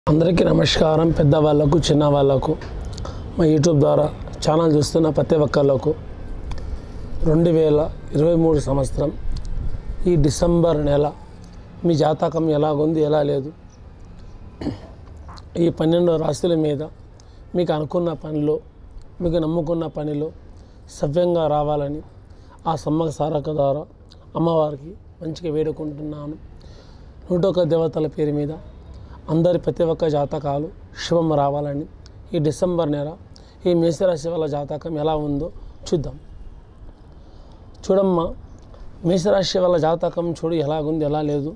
అందరికీ నమస్కారం పెద్దవాళ్ళకు చిన్నవాళ్ళకు మా యూట్యూబ్ ద్వారా ఛానల్ చూస్తున్న ప్రతి ఒక్కళ్ళకు రెండు వేల ఇరవై మూడు సంవత్సరం ఈ డిసెంబర్ నెల మీ జాతకం ఎలాగుంది ఎలా లేదు ఈ పన్నెండు రాశుల మీద మీకు అనుకున్న పనిలో మీకు నమ్ముకున్న పనిలో సవ్యంగా రావాలని ఆ సమ్మక సారక ద్వారా అమ్మవారికి మంచిగా వేడుకుంటున్నాను నూట ఒక దేవతల పేరు మీద అందరి ప్రతి ఒక్క జాతకాలు శుభం రావాలని ఈ డిసెంబర్ నెల ఈ మేషరాశి వాళ్ళ జాతకం ఎలా ఉందో చూద్దాం చూడమ్మా మేషరాశి వాళ్ళ జాతకం చూడు ఎలాగుంది ఎలా లేదు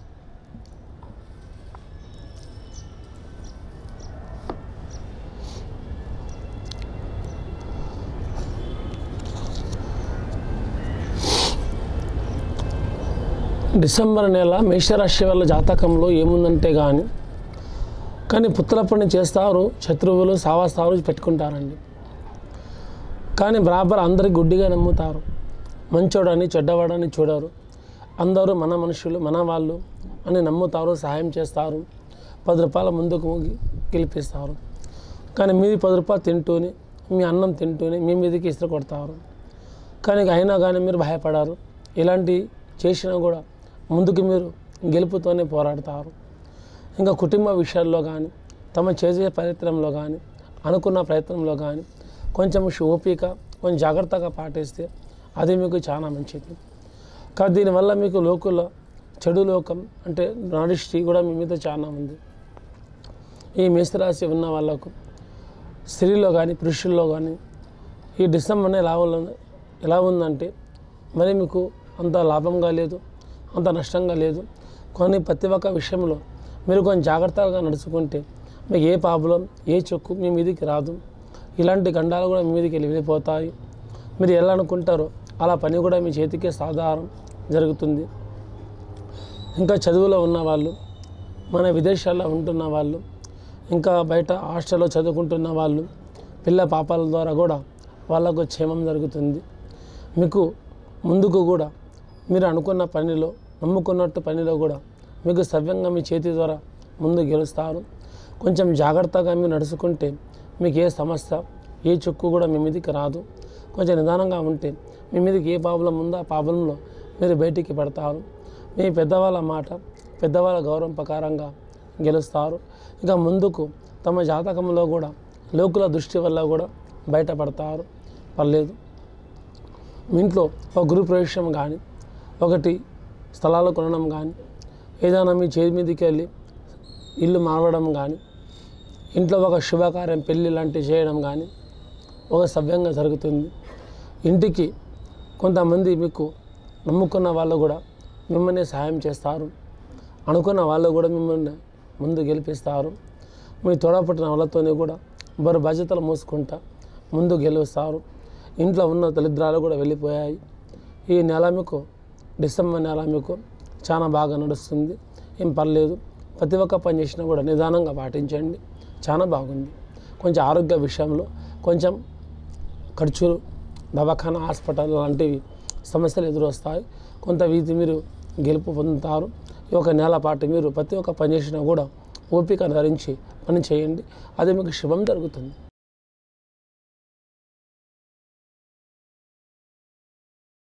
డిసెంబర్ నెల మేషరాశి వాళ్ళ జాతకంలో ఏముందంటే కానీ కానీ పుత్ర పని చేస్తారు శత్రువులు సావాసాలు పెట్టుకుంటారండి కానీ బరాబర్ అందరి గుడ్డిగా నమ్ముతారు మంచోడని చెడ్డవాడని చూడరు అందరూ మన మనుషులు మన వాళ్ళు అని నమ్ముతారు సహాయం చేస్తారు పది రూపాయల ముందుకు గెలిపిస్తారు కానీ మీది పది రూపాయలు తింటూనే మీ అన్నం తింటూనే మీ మీదకి ఇసురు కొడతారు కానీ అయినా కానీ మీరు భయపడారు ఇలాంటి చేసినా కూడా ముందుకు మీరు గెలుపుతోనే పోరాడతారు ఇంకా కుటుంబ విషయాల్లో కానీ తమ చేసే ప్రయత్నంలో కానీ అనుకున్న ప్రయత్నంలో కానీ కొంచెం ఓపిక కొంచెం జాగ్రత్తగా పాటిస్తే అది మీకు చాలా మంచిది కానీ దీనివల్ల మీకు లోకుల చెడు లోకం అంటే నడిష్టి కూడా మీ మీద చాలా ఉంది ఈ మేషరాశి ఉన్న వాళ్ళకు స్త్రీలో కానీ పురుషుల్లో కానీ ఈ డిసెంబర్ ఎలా ఉంది ఎలా ఉందంటే మరి మీకు అంత లాభంగా లేదు అంత నష్టంగా లేదు కొన్ని ప్రతి ఒక్క విషయంలో మీరు కొంచెం జాగ్రత్తగా నడుచుకుంటే మీకు ఏ ప్రాబ్లం ఏ చెక్కు మీ మీదికి రాదు ఇలాంటి గండాలు కూడా మీ మీదకి వెళ్ళిపోతాయి మీరు ఎలా అనుకుంటారో అలా పని కూడా మీ చేతికి సాధారణ జరుగుతుంది ఇంకా చదువులో ఉన్న వాళ్ళు మన విదేశాల్లో ఉంటున్న వాళ్ళు ఇంకా బయట హాస్టల్లో చదువుకుంటున్న వాళ్ళు పిల్ల పాపాల ద్వారా కూడా వాళ్ళకు క్షేమం జరుగుతుంది మీకు ముందుకు కూడా మీరు అనుకున్న పనిలో నమ్ముకున్నట్టు పనిలో కూడా మీకు సవ్యంగా మీ చేతి ద్వారా ముందు గెలుస్తారు కొంచెం జాగ్రత్తగా మీరు నడుచుకుంటే మీకు ఏ సమస్య ఏ చుక్కు కూడా మీ మీదకి రాదు కొంచెం నిదానంగా ఉంటే మీ మీదకి ఏ ప్రాబ్లం ఉందో ఆ ప్రాబ్లంలో మీరు బయటికి పడతారు మీ పెద్దవాళ్ళ మాట పెద్దవాళ్ళ గౌరవం ప్రకారంగా గెలుస్తారు ఇక ముందుకు తమ జాతకంలో కూడా లోకుల దృష్టి వల్ల కూడా బయటపడతారు పర్లేదు మీ ఇంట్లో ఒక గృహ ప్రవేశం కానీ ఒకటి స్థలాలు కొనడం కానీ ఏదైనా మీ చేతి మీదకి వెళ్ళి ఇల్లు మారవడం కానీ ఇంట్లో ఒక శుభకార్యం పెళ్ళి లాంటివి చేయడం కానీ ఒక సవ్యంగా జరుగుతుంది ఇంటికి కొంతమంది మీకు నమ్ముకున్న వాళ్ళు కూడా మిమ్మల్ని సహాయం చేస్తారు అనుకున్న వాళ్ళు కూడా మిమ్మల్ని ముందు గెలిపిస్తారు మీ తోడపుట్టిన వాళ్ళతోనే కూడా వారి బాధ్యతలు మోసుకుంటా ముందు గెలుస్తారు ఇంట్లో ఉన్న దరిద్రాలు కూడా వెళ్ళిపోయాయి ఈ నెల మీకు డిసెంబర్ నెల మీకు చాలా బాగా నడుస్తుంది ఏం పర్లేదు ప్రతి ఒక్క పని చేసినా కూడా నిదానంగా పాటించండి చాలా బాగుంది కొంచెం ఆరోగ్య విషయంలో కొంచెం ఖర్చులు దవాఖానా హాస్పిటల్ లాంటివి సమస్యలు ఎదురొస్తాయి కొంత వీటి మీరు గెలుపు పొందుతారు ఈ ఒక నెల పాటు మీరు ప్రతి ఒక్క పని చేసినా కూడా ఓపిక ధరించి పని చేయండి అది మీకు శుభం జరుగుతుంది